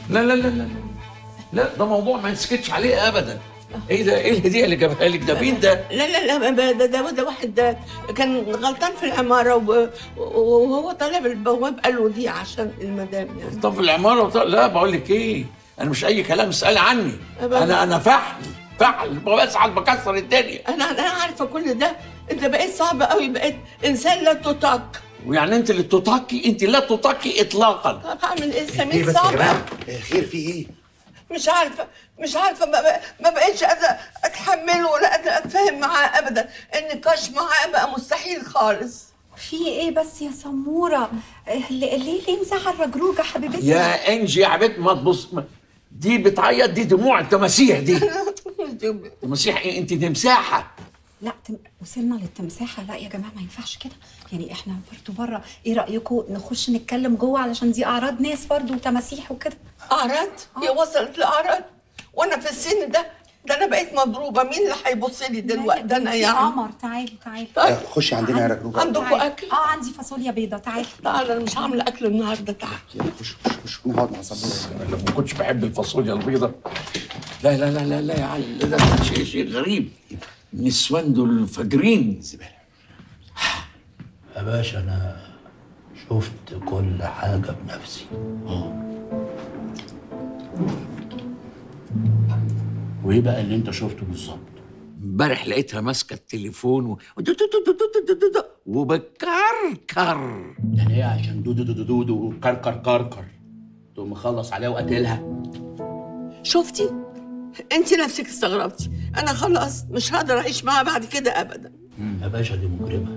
لا لا لا لا لا ده موضوع ما يسكتش عليه ابدا ايه ده ايه الهديه اللي جابها لك ده مين ده لا لا لا ما- ده ده, ده واحد ده كان غلطان في العماره و- وهو طالب البواب قال له دي عشان المدام يعني طب في العماره وط... لا بقول لك ايه انا مش اي كلام اسالي عني أبدا. انا انا فحل فحل بسعد بكسر الدنيا انا انا عارفه كل ده انت بقيت صعب قوي بقيت انسان لا تطاق ويعني انت اللي تطاقي انت لا تطاقي اطلاقا طب هعمل ايه ايه سمير بس يا صعب جماعه إيه خير في ايه مش عارفه مش عارفه ما, ما بقتش قادره اتحمله ولا قادره اتفاهم معاه ابدا النقاش معاه بقى مستحيل خالص في ايه بس يا سموره إيه- ليه ليه ليه مزعل رجروجه حبيبتي يا انجي يا حبيبتي ما تبص ما- دي بتعيط دي دموع التماسيح دي تماسيح ايه انت تمساحه لا تم... وصلنا للتمساحه لا يا جماعه ما ينفعش كده يعني احنا برضو بره ايه رايكم نخش نتكلم جوه علشان دي اعراض ناس برضو وتماسيح وكده اعراض هي وصلت لاعراض وانا في السن ده ده انا بقيت مضروبه مين اللي هيبص لي دلوقتي ده انا يا يعني قمر تعالي تعالي طيب خشي عندنا يا رجروجه عندكم تعالي. اكل اه عندي فاصوليا بيضه تعالي تعالى انا مش عامله اكل النهارده تعالى يلا خش خش خش نقعد مع صبور انا لما كنتش بحب الفاصوليا البيضاء لا لا لا لا لا يا علي ده ده شيء شيء غريب النسوان دول فاجرين زباله يا باشا انا شفت كل حاجه بنفسي وايه بقى اللي انت شفته بالظبط امبارح لقيتها ماسكه التليفون و... وبكركر يعني ايه عشان دودو دودو دودو وكركر كركر تقوم مخلص عليها وقاتلها شفتي انت نفسك استغربتي انا خلاص مش هقدر اعيش معاها بعد كده ابدا يا باشا دي مجرمه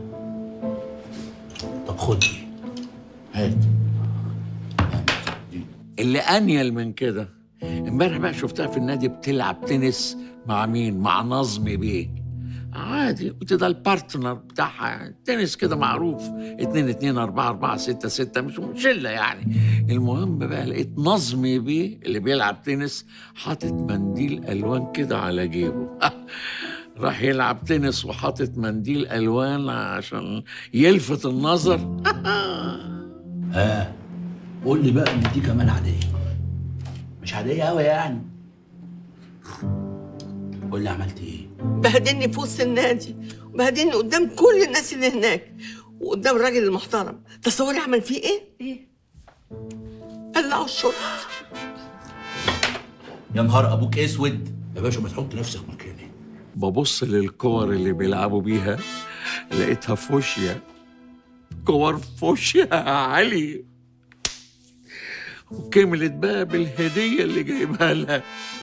طب خد دي هات اللي انيل من كده امبارح بقى شفتها في النادي بتلعب تنس مع مين مع نظمي بيه عادي قلت ده البارتنر بتاعها يعني تنس كده معروف اتنين اتنين اربعة اربعة ستة ستة مش شلة يعني المهم بقى لقيت نظمي بيه اللي بيلعب تنس حاطط منديل الوان كده على جيبه راح يلعب تنس وحاطط منديل الوان عشان يلفت النظر ها قول لي بقى ان دي كمان عاديه مش عاديه قوي يعني قول لي عملت ايه بهدلني في وسط النادي وبهدلني قدام كل الناس اللي هناك وقدام الراجل المحترم تصوري عمل فيه ايه؟ ايه قلعوا الشرط يا نهار ابوك اسود يا باشا ما تحط نفسك مكاني ببص للكور اللي بيلعبوا بيها لقيتها فوشيا كور فوشيا يا علي وكملت بقى بالهدية اللي جايبها لها